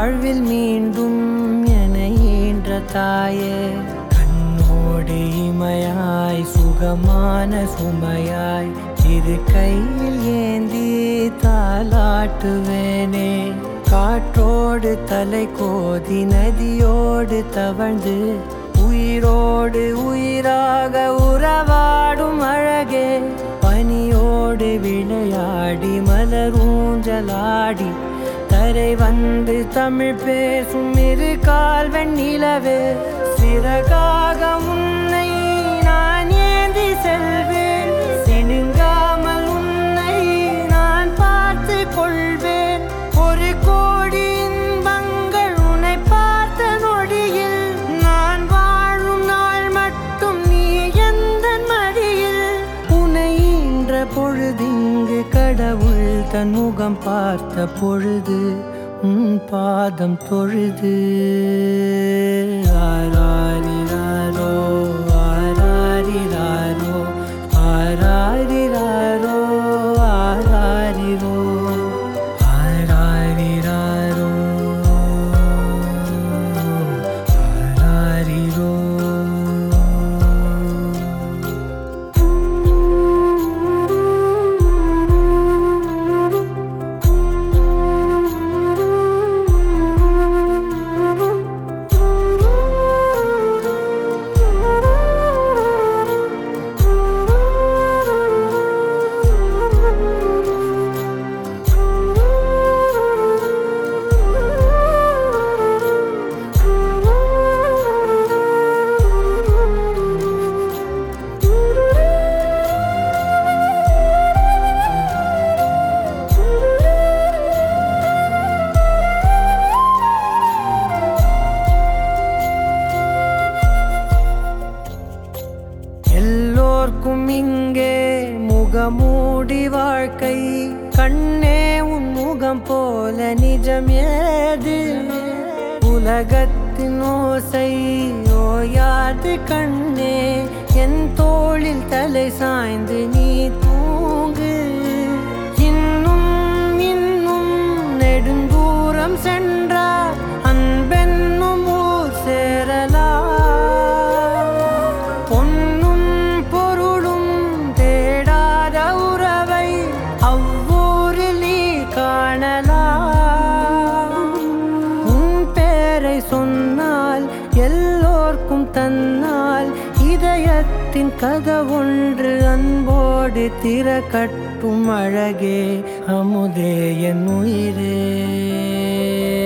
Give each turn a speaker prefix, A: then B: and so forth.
A: வாழ்வில் மீண்டும் என ஈன்ற தாயே கண்ணோடு இமையாய் சுகமான சுமையாய் இரு கையில் ஏந்தி தாலாட்டுவேனே காற்றோடு தலை கோதி நதியோடு தவழ்ந்து உயிரோடு உயிராக உறவாடும் அழகே பனியோடு விளையாடி மலரூஞ்சலாடி தரை வந்து தமிழ் பேசும் இரு கால் வெண்ணிலவே சிறகாக உன்னை நான் ஏந்தி செல்வேன் சினுங்காமல் உன்னை நான் பார்த்து கொள்வேன் ஒரு கோடி இன்பங்கள் உன்னை பார்த்த நொடியில் நான் வாழும் நாள் மட்டும் நீ எந்த மடியில் உன்னை ஈன்ற பொழுதிங்கு கடவுள் தன் முகம் பார்த்த பொழுது உன் பாதம் தொழுது ஆராரிராரோ ஆராரிராரோ ஆராரிராரோ ஆராரிரோ ஆராரிராரோ ஆராரிரோ எல்லோர்க்கும் இங்கே முகமூடி வாழ்க்கை கண்ணே உன் முகம் போல நிஜம் ஏது உலகத்தின் ஓசை ஓயாது கண்ணே என் தோளில் தலை சாய்ந்து நீ தூங்கு இன்னும் இன்னும் நெடுந்தூரம் சென்றார் அன்பென்னும் ஊர் சேரலாம் பொன்னும் பொருளும் தேடாத உறவை அவ்வூரில் நீ காணலாம் உன் பேரை சொன்னால் எல்லோர்க்கும் தன்னால் இதயத்தின் கதவொன்று அன்போடு திறக்கட்டும் அழகே அமுதே என் உயிரே